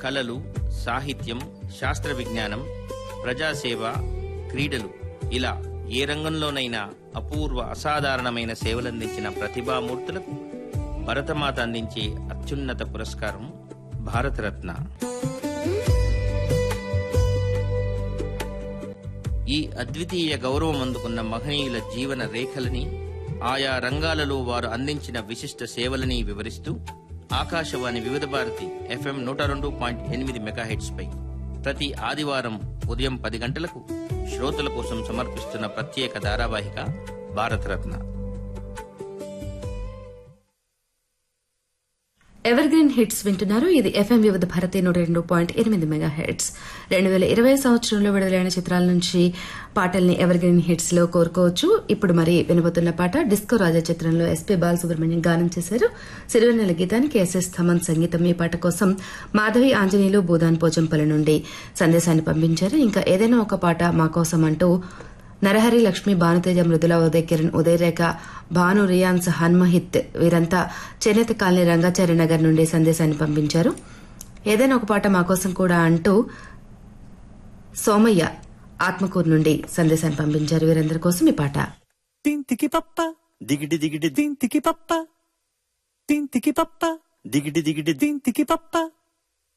కళలు సాహిత్యం శాస్త్ర విజ్ఞానం ప్రజాసేవ క్రీడలు ఇలా ఏ రంగంలోనైనా అపూర్వ అసాధారణమైన సేవలందించిన ప్రతిభామూర్తులకు భరతమాత అందించే అత్యున్నత పురస్కారం భారతరత్న ఈ అద్వితీయ గౌరవం అందుకున్న మహనీయుల జీవన రేఖలని ఆయా రంగాలలో వారు అందించిన విశిష్ట సేవలని వివరిస్తూ ఆకాశవాణి వివిధ భారతి ఎఫ్ఎం నూట రెండు పాయింట్ ఎనిమిది మెగాహెట్స్ పై ప్రతి ఆదివారం ఉదయం పది గంటలకు శ్రోతల కోసం సమర్పిస్తున్న ప్రత్యేక ధారావాహిక భారతరత్న ఎవర్ గ్రీన్ హిట్స్ వింటున్నారు ఇది ఎఫ్ఎం వివిధ భారతి నూట రెండు పాయింట్ ఎనిమిది మెగా హెడ్స్ రెండు వేల ఇరవై సంవత్సరంలో విడుదలైన చిత్రాల నుంచి పాటల్ని ఎవర్ గ్రీన్ హిట్స్ లో కోరుకోవచ్చు ఇప్పుడు మరి వినబోతున్న పాట డిస్కో రాజా చిత్రంలో ఎస్పీ బాలసుబ్రహ్మణ్యం గానం చేశారు సిరివెన్నెల గీతానికి ఎస్ఎస్ థమన్ సంగీతం ఈ పాట కోసం మాధవి ఆంజనేయులు భూదాన్ పోచంపల్లి నుండి సందేశాన్ని పంపించారు ఇంకా ఏదైనా ఒక పాట మా కోసం అంటూ నరహరి లక్ష్మి భానుతేజ మృదుల ఉదయ్ కిరణ్ ఉదయ్ రేఖ భాను రియాన్స్ హన్మహిత్ వీరంతా చేనేత కాలనీ రంగాచారి నగర్ నుండి సందేశాన్ని పంపించారు ఏదైనా ఒక పాట మా కోసం కూడా అంటూ సోమయ్య ఆత్మకూరు నుండి సందేశాన్ని పంపించారు వీరందరి కోసం ఈ పాట తింతికి పప్ప దిగిడి దిగిడి తింతికి పప్ప తింతికి పప్ప దిగిడి దిగిడి తింతికి పప్ప